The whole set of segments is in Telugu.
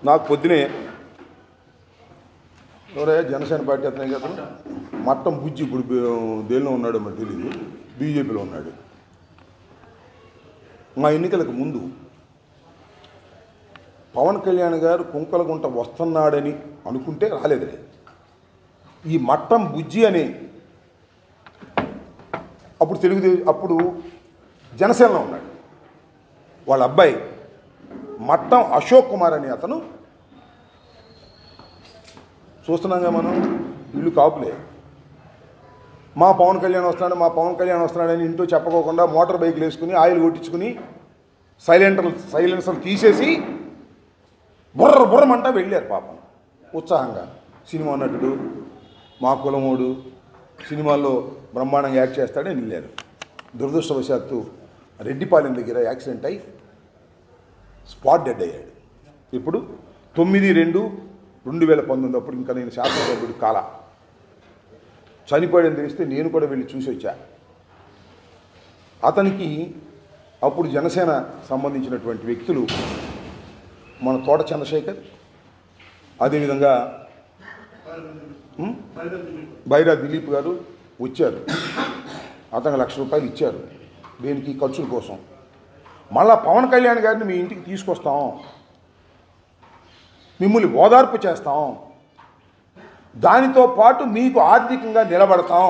నాకు పొద్దునే ఎవరయ్యా జనసేన పార్టీ అతనే కదా మట్టం బుజ్జి ఇప్పుడు బే- దేనిలో ఉన్నాడో మరి తెలియదు బీజేపీలో ఉన్నాడు మా ఎన్నికలకు ముందు పవన్ కళ్యాణ్ గారు కుంకలగుంట వస్తున్నాడని అనుకుంటే రాలేదులే ఈ మట్టం బుజ్జి అనే అప్పుడు తెలుగుదేశం అప్పుడు జనసేనలో ఉన్నాడు వాళ్ళ అబ్బాయి మట్టం అశోక్ కుమార్ అనే అతను చూస్తున్నాంగా మనం ఇల్లు కాపులే మా పవన్ కళ్యాణ్ వస్తున్నాడు మా పవన్ కళ్యాణ్ వస్తున్నాడని ఇంటూ చెప్పకోకుండా మోటార్ బైక్లు వేసుకుని ఆయిల్ కొట్టించుకుని సైలెంటర్ సైలెన్సర్ తీసేసి బుర్ర బుర్రమంటా వెళ్ళారు పాపం ఉత్సాహంగా సినిమా నటుడు మా కులమోడు సినిమాల్లో బ్రహ్మాండంగా యాక్ట్ చేస్తాడని వెళ్ళారు దురదృష్టవశాత్తు రెడ్డిపాలెం దగ్గర యాక్సిడెంట్ అయి స్పాట్ డెడ్ అయ్యాడు ఇప్పుడు తొమ్మిది రెండు రెండు వేల పంతొమ్మిది అప్పుడు ఇంకా నేను శాసనసభ్యుడు కాల చనిపోయాడని తెలిస్తే నేను కూడా వెళ్ళి చూసి వచ్చా అతనికి అప్పుడు జనసేన సంబంధించినటువంటి వ్యక్తులు మన తోట చంద్రశేఖర్ అదేవిధంగా ఉం? బైరా దిలీప్ గారు వచ్చారు అతనికి లక్ష రూపాయలు ఇచ్చారు దేనికి ఖర్చుల కోసం మళ్ళా పవన్ కళ్యాణ్ గారిని మీ ఇంటికి తీసుకొస్తాం మిమ్మల్ని ఓదార్పు చేస్తాం దానితో పాటు మీకు ఆర్థికంగా నిలబడతాం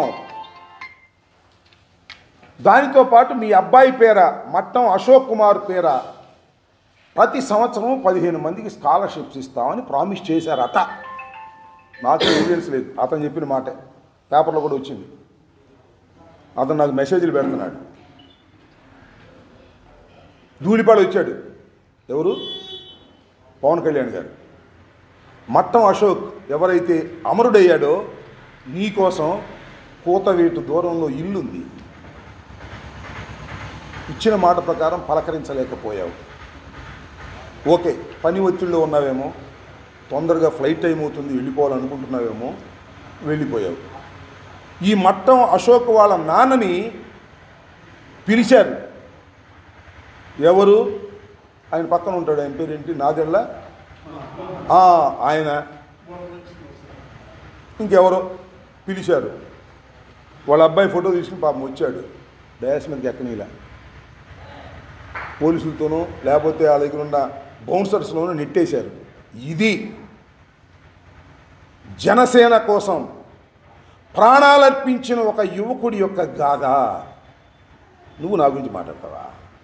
దానితో పాటు మీ అబ్బాయి పేర మట్టం అశోక్ కుమార్ పేర ప్రతి సంవత్సరం పదిహేను మందికి స్కాలర్షిప్స్ ఇస్తామని ప్రామిస్ చేశారు అత నాకు ఎవిడెన్స్ లేదు అతను చెప్పిన మాటే పేపర్లో కూడా వచ్చింది అతను నాకు మెసేజ్లు పెడుతున్నాడు ధూళిపాడు వచ్చాడు ఎవరు పవన్ కళ్యాణ్ గారు మట్టం అశోక్ ఎవరైతే అమరుడయ్యాడో నీకోసం కూతవేటు దూరంలో ఇల్లుంది ఇచ్చిన మాట ప్రకారం పలకరించలేకపోయావు ఓకే పని ఒత్తిడిలో ఉన్నావేమో తొందరగా ఫ్లైట్ టైం అవుతుంది వెళ్ళిపోవాలనుకుంటున్నావేమో వెళ్ళిపోయావు ఈ మట్టం అశోక్ వాళ్ళ నాన్నని పిలిచారు ఎవరు ఆయన పక్కన ఉంటాడు ఆయన పేరు ఏంటి నాదెళ్ళ ఆ, ఆయన ఇంకెవరో పిలిచారు వాళ్ళ అబ్బాయి ఫోటో తీసుకుని పాపం వచ్చాడు డయాస్ మీదకి ఎక్కనీలా పోలీసులతోనూ లేకపోతే వాళ్ళ దగ్గర ఉన్న బౌన్సర్స్లోనూ నెట్టేశారు ఇది జనసేన కోసం ప్రాణాలర్పించిన ఒక యువకుడి యొక్క గాథ నువ్వు నా గురించి మాట్లాడతావా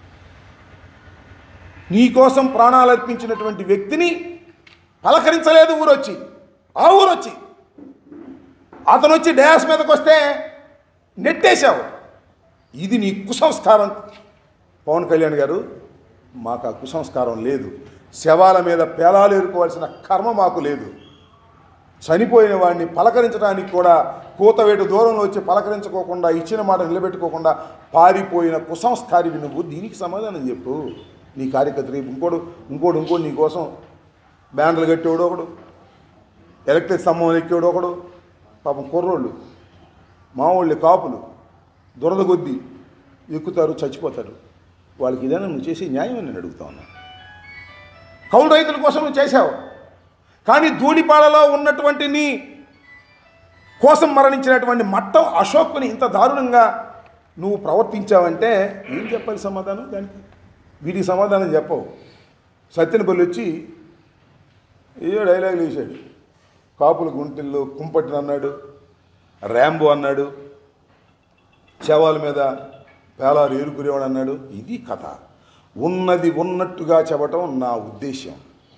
నీ కోసం ప్రాణాలర్పించినటువంటి వ్యక్తిని పలకరించలేదు ఊరొచ్చి ఆ ఊరొచ్చి అతను వచ్చి డ్యాస్ మీదకి వస్తే నెట్టేశావు ఇది నీ కుసంస్కారం పవన్ కళ్యాణ్ గారు మాకు ఆ కుసంస్కారం లేదు శవాల మీద పేలాలు ఎరుకోవాల్సిన కర్మ మాకు లేదు చనిపోయిన వాడిని పలకరించడానికి కూడా కూతవేటు దూరంలో వచ్చి పలకరించుకోకుండా ఇచ్చిన మాట నిలబెట్టుకోకుండా పారిపోయిన కుసంస్కారివి నువ్వు దీనికి సమాధానం చెప్పు నీ కార్యకర్త రేపు ఇంకోడు ఇంకోడు ఇంకోడు నీ కోసం బ్యానర్లు కట్టేవాడు ఒకడు ఎలక్ట్రిక్ స్తంభం ఎక్కేవాడు ఒకడు పాపం కుర్రోళ్ళు మామూళ్ళు కాపులు దురద కొద్దీ ఎక్కుతారు చచ్చిపోతారు వాళ్ళకి ఇదేనా నువ్వు చేసే న్యాయం అని నేను అడుగుతా ఉన్నా కౌలు రైతుల కోసం నువ్వు చేశావు కానీ ధూళిపాలలో ఉన్నటువంటి నీ కోసం మరణించినటువంటి మట్టం అశోక్ని ఇంత దారుణంగా నువ్వు ప్రవర్తించావంటే ఏం చెప్పాలి సమాధానం దానికి వీటికి సమాధానం చెప్పవు సత్యనపల్లి వచ్చి ఏదో డైలాగులు వేసాడు కాపుల గుంటెల్లో కుంపటిని అన్నాడు ర్యాంబో అన్నాడు శవాల మీద పేలారు ఏరుకునేవాడు అన్నాడు ఇది కథ ఉన్నది ఉన్నట్టుగా చెప్పటం నా ఉద్దేశ్యం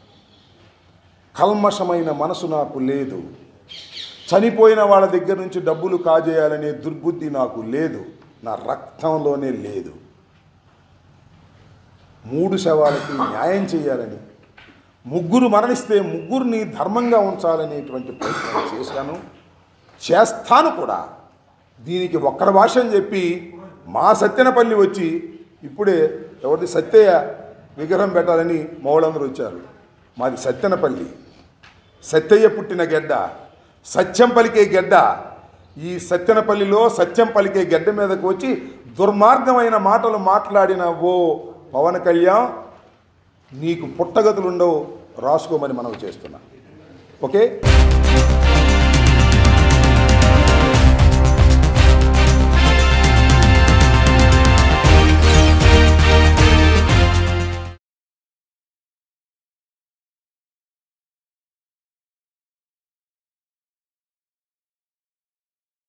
కల్మషమైన మనసు నాకు లేదు చనిపోయిన వాళ్ళ దగ్గర నుంచి డబ్బులు కాజేయాలనే దుర్బుద్ధి నాకు లేదు నా రక్తంలోనే లేదు మూడు శవాలకి న్యాయం చేయాలని ముగ్గురు మరణిస్తే ముగ్గురిని ధర్మంగా ఉంచాలనేటువంటి ప్రయత్నం చేశాను చేస్తాను కూడా దీనికి ఒక్కడి భాష అని చెప్పి మా సత్యనపల్లి వచ్చి ఇప్పుడే ఎవరిది సత్యయ్య విగ్రహం పెట్టాలని మౌళ్ళందరూ వచ్చారు మాది సత్యనపల్లి సత్యయ్య పుట్టిన గెడ్డ సత్యం పలికే గెడ్డ ఈ సత్యనపల్లిలో సత్యం పలికే గెడ్డ మీదకు వచ్చి దుర్మార్గమైన మాటలు మాట్లాడిన ఓ పవన్ కళ్యాణ్ నీకు పుట్టగతులుండవు రాసుకోమని మనం చేస్తున్నా ఓకే